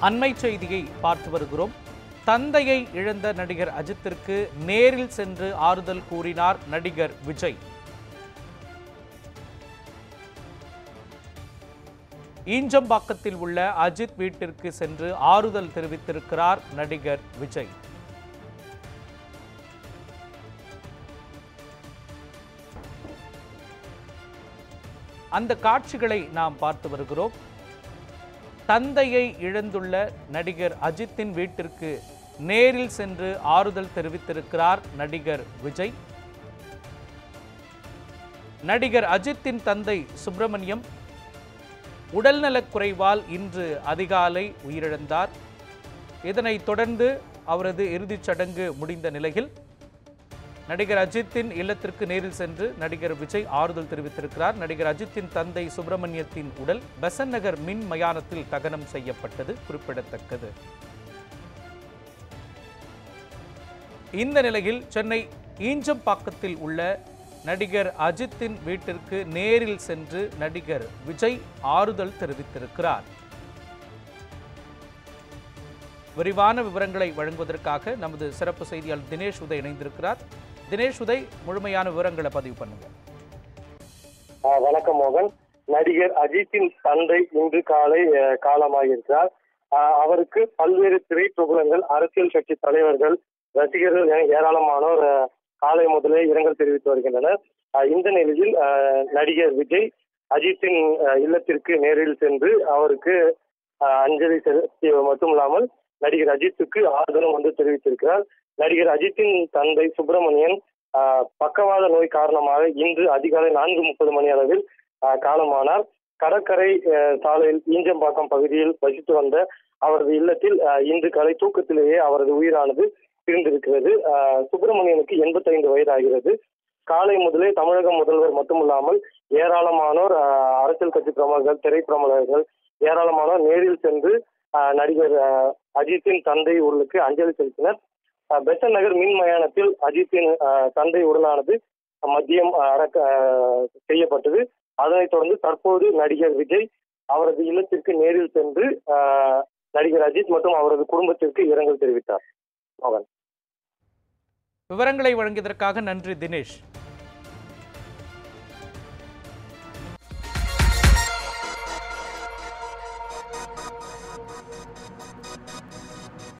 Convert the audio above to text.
அண்மை செய்தியை பார்த்து வருகிறோம் தந்தையை இழந்த நடிகர் அஜித்திற்கு நேரில் சென்று ஆறுதல் கூறினார் நடிகர் விஜய் ஈஞ்சம்பாக்கத்தில் உள்ள அஜித் வீட்டிற்கு சென்று ஆறுதல் தெரிவித்திருக்கிறார் நடிகர் விஜய் அந்த காட்சிகளை நாம் பார்த்து வருகிறோம் தந்தையை இழந்துள்ள நடிகர் அஜித்தின் வீட்டிற்கு நேரில் சென்று ஆறுதல் தெரிவித்திருக்கிறார் நடிகர் விஜய் நடிகர் அஜித்தின் தந்தை சுப்பிரமணியம் உடல்நலக் குறைவால் இன்று அதிகாலை உயிரிழந்தார் இதனைத் தொடர்ந்து அவரது இறுதிச் சடங்கு முடிந்த நிலையில் நடிகர் அஜித்தின் இல்லத்திற்கு நேரில் சென்று நடிகர் விஜய் ஆறுதல் தெரிவித்திருக்கிறார் நடிகர் அஜித்தின் தந்தை சுப்பிரமணியத்தின் உடல் பெசன் நகர் மின் மயானத்தில் தகனம் செய்யப்பட்டது குறிப்பிடத்தக்கது இந்த நிலையில் சென்னை ஈஞ்சம்பாக்கத்தில் உள்ள நடிகர் அஜித்தின் வீட்டிற்கு நேரில் சென்று நடிகர் விஜய் ஆறுதல் தெரிவித்திருக்கிறார் விரிவான விவரங்களை வழங்குவதற்காக நமது சிறப்பு செய்தியாளர் தினேஷ் உதய் இணைந்திருக்கிறார் தினேஷ் உதய் முழுமையான விவரங்களை பதிவு பண்ணுங்க ஆஹ் வணக்கம் மோகன் நடிகர் அஜித்தின் தந்தை இன்று காலை ஆஹ் காலமாகியிருக்கிறார் ஆஹ் அவருக்கு பல்வேறு திரைப்பிரபலங்கள் அரசியல் கட்சி தலைவர்கள் ரசிகர்கள் என ஏராளமானோர் ஆஹ் காலை முதலே இரங்கல் தெரிவித்து வருகின்றனர் ஆஹ் இந்த நிலையில் ஆஹ் நடிகர் விஜய் அஜித்தின் ஆஹ் இல்லத்திற்கு நேரில் சென்று அவருக்கு ஆஹ் அஞ்சலி செலுத்தியது மட்டுமில்லாமல் நடிகர் அஜித்துக்கு ஆறுதலும் வந்து தெரிவித்திருக்கிறார் நடிகர் அஜித்தின் தந்தை சுப்பிரமணியன் ஆஹ் பக்கவாத நோய் காரணமாக இன்று அதிகாலை நான்கு முப்பது மணி அளவில் ஆஹ் காலமானார் கடற்கரை ஆஹ் சாலையில் ஈஞ்சம்பாக்கம் பகுதியில் வசித்து வந்த அவரது இல்லத்தில் ஆஹ் இன்று காலை தூக்கத்திலேயே அவரது உயிரானது பிரிந்திருக்கிறது ஆஹ் சுப்பிரமணியனுக்கு எண்பத்தைந்து வயது ஆகிறது காலை முதலே தமிழக முதல்வர் மட்டுமில்லாமல் ஏராளமானோர் ஆஹ் அரசியல் கட்சி பிரமுகர்கள் திரைப்பிரமுகர்கள் ஏராளமானோர் நேரில் சென்று ஆஹ் நடிகர் ஆஹ் அஜித்தின் தந்தை உடலுக்கு அஞ்சலி செலுத்தினர் ஆஹ் பெசன் நகர் மின் மயானத்தில் அஜித்தின் ஆஹ் தந்தை உடலானது மதியம் ஆஹ் அடக்க ஆஹ் செய்யப்பட்டது அதனைத் தொடர்ந்து தற்போது நடிகர் விஜய் அவரது இல்லத்திற்கு நேரில் சென்று ஆஹ் நடிகர் அஜித் மற்றும் அவரது குடும்பத்திற்கு இரங்கல் தெரிவித்தார் மோகன் விவரங்களை வழங்கியதற்காக நன்றி தினேஷ்